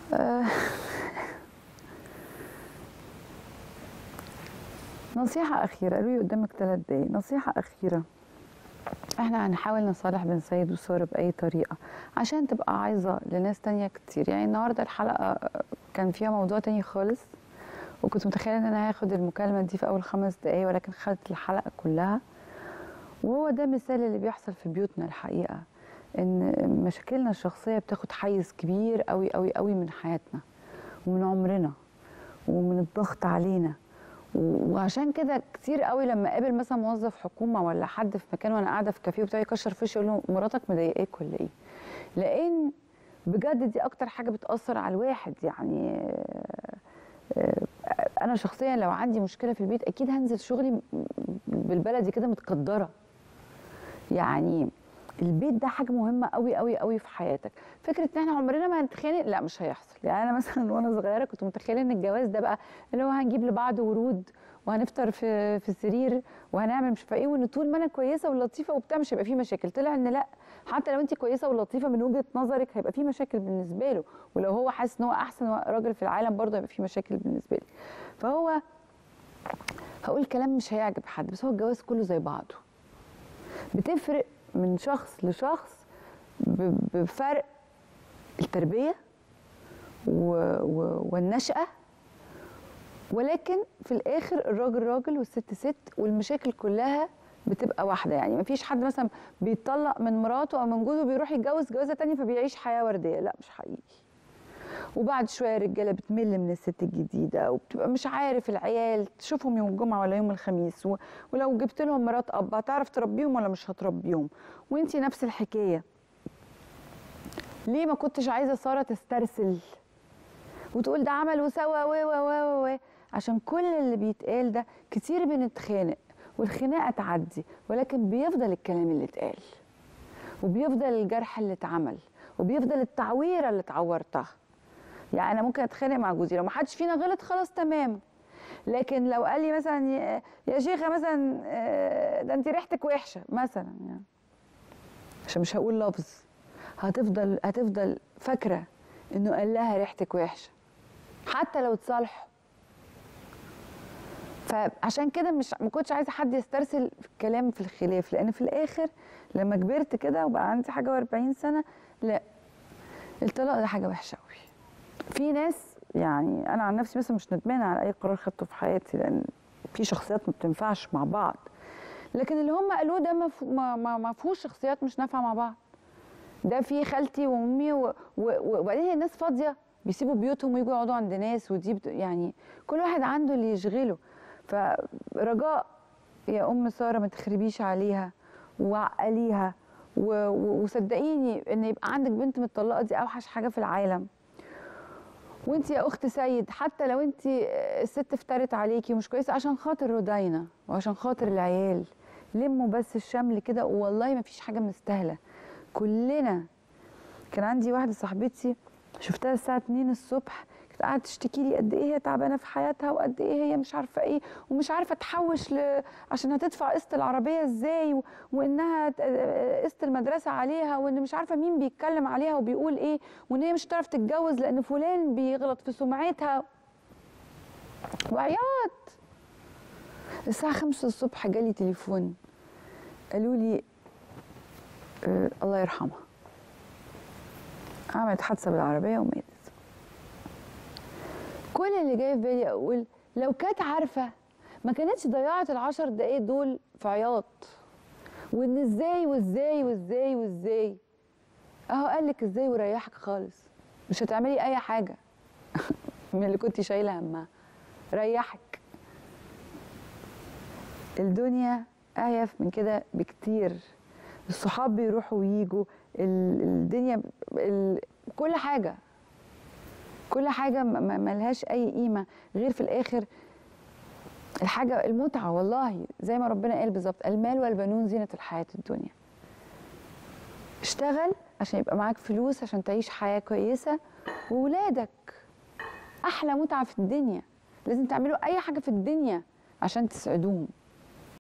آه، نصيحة أخيرة قالوا لي قدامك ثلاث دقايق نصيحة أخيرة احنا هنحاول نصالح بين سيد وسارة بأي طريقة عشان تبقى عايزة لناس تانية كتير يعني النهاردة الحلقة كان فيها موضوع تاني خالص وكنت متخيلة ان انا هاخد المكالمة دي في اول خمس دقايق ولكن خدت الحلقة كلها وهو ده مثال اللي بيحصل في بيوتنا الحقيقة ان مشاكلنا الشخصية بتاخد حيز كبير قوي قوي قوي من حياتنا ومن عمرنا ومن الضغط علينا و- وعشان كده كتير قوي لما اقابل مثلا موظف حكومه ولا حد في مكان وانا قاعده في كافيه وبتاع يكشر في وشي يقول له مراتك مضايقاك ولا ايه؟ لان بجد دي اكتر حاجه بتاثر على الواحد يعني آه، آه، انا شخصيا لو عندي مشكله في البيت اكيد هنزل شغلي م- بالبلدي كده متقدره يعني البيت ده حاجه مهمه قوي قوي قوي في حياتك فكره ان احنا عمرنا ما هنتخانق لا مش هيحصل يعني انا مثلا وانا صغيره كنت متخيله ان الجواز ده بقى اللي هو هنجيب لبعض ورود وهنفطر في في السرير وهنعمل مش عارفه ايه وان طول ما انا كويسه ولطيفه وبتاع مش هيبقى فيه مشاكل طلع ان لا حتى لو انت كويسه ولطيفه من وجهه نظرك هيبقى فيه مشاكل بالنسبه له ولو هو حاسس ان هو احسن راجل في العالم برضه هيبقى فيه مشاكل بالنسبه لي فهو هقول كلام مش هيعجب حد بس هو الجواز كله زي بعضه بتفرق من شخص لشخص ب- بفرق التربية و... و... والنشأة ولكن في الآخر الراجل راجل والست ست والمشاكل كلها بتبقى واحدة يعني مفيش حد مثلا بيتطلق من مراته أو من جوزه بيروح يتجوز جوازة تانية فبيعيش حياة وردية لا مش حقيقي وبعد شويه الرجاله بتمل من الست الجديده وبتبقى مش عارف العيال تشوفهم يوم الجمعه ولا يوم الخميس و... ولو جبت لهم مرات اب هتعرف تربيهم ولا مش هتربيهم وانتي نفس الحكايه ليه ما كنتش عايزه ساره تسترسل وتقول ده عمل وسوى و و و و عشان كل اللي بيتقال ده كتير بنتخانق والخناقه تعدي ولكن بيفضل الكلام اللي اتقال وبيفضل الجرح اللي اتعمل وبيفضل التعويره اللي اتعورتها يعني انا ممكن اتخانق مع جوزي لو ما حدش فينا غلط خلاص تمام لكن لو قال لي مثلا يا- يا شيخه مثلا آه، ده انت ريحتك وحشه مثلا يعني عشان مش هقول لفظ هتفضل هتفضل فاكره انه قال لها ريحتك وحشه حتى لو اتصالحوا فعشان كده مش ما كنتش عايزه حد يسترسل في الكلام في الخلاف لان في الاخر لما كبرت كده وبقى عندي حاجه و40 سنه لا الطلاق ده حاجه وحشه قوي في ناس يعني انا عن نفسي مثلا مش ندمانه على اي قرار خدته في حياتي لان في شخصيات ما بتنفعش مع بعض لكن اللي هم قالوه ده ما ف- ما ما- ما فيهوش شخصيات مش نافعه مع بعض ده في خالتي وامي و- و- وبعدين هي الناس فاضيه بيسيبوا بيوتهم ويجوا يقعدوا عند ناس ودي بت... يعني كل واحد عنده اللي يشغله فرجاء يا ام ساره ما تخربيش عليها وعقليها و... و... وصدقيني ان يبقى عندك بنت متطلقه دي اوحش حاجه في العالم وانت يا اخت سيد حتى لو انت الست افترت عليكي ومش كويسه عشان خاطر رودينا وعشان خاطر العيال لموا بس الشمل كده والله ما فيش حاجه مستاهله كلنا كان عندي واحده صاحبتي شفتها الساعه 2 الصبح كانت قاعده تشتكي لي قد ايه هي تعبانه في حياتها وقد ايه هي مش عارفه ايه ومش عارفه تحوش ل... عشان هتدفع قسط العربيه ازاي و... وانها ت- قسط المدرسه عليها وان مش عارفه مين بيتكلم عليها وبيقول ايه وان هي مش هتعرف تتجوز لان فلان بيغلط في سمعتها وعياط الساعه 5 الصبح جالي تليفون قالوا لي آه الله يرحمها عملت حادثه بالعربيه وماتت كل اللي جاي في بالي اقول لو كانت عارفه ما كانتش ضيعت العشر دقايق دول في عياط وان ازاي وازاي وازاي وازاي اهو قال لك ازاي وريحك خالص مش هتعملي اي حاجه من اللي كنت شايله همها ريحك الدنيا اهيف من كده بكتير الصحاب بيروحوا ويجوا ال- الدنيا ال- كل حاجه كل حاجه ما- ما ملهاش اي قيمه غير في الاخر الحاجه المتعه والله زي ما ربنا قال بالظبط المال والبنون زينه الحياه الدنيا اشتغل عشان يبقى معاك فلوس عشان تعيش حياه كويسه وولادك احلى متعه في الدنيا لازم تعملوا اي حاجه في الدنيا عشان تسعدوهم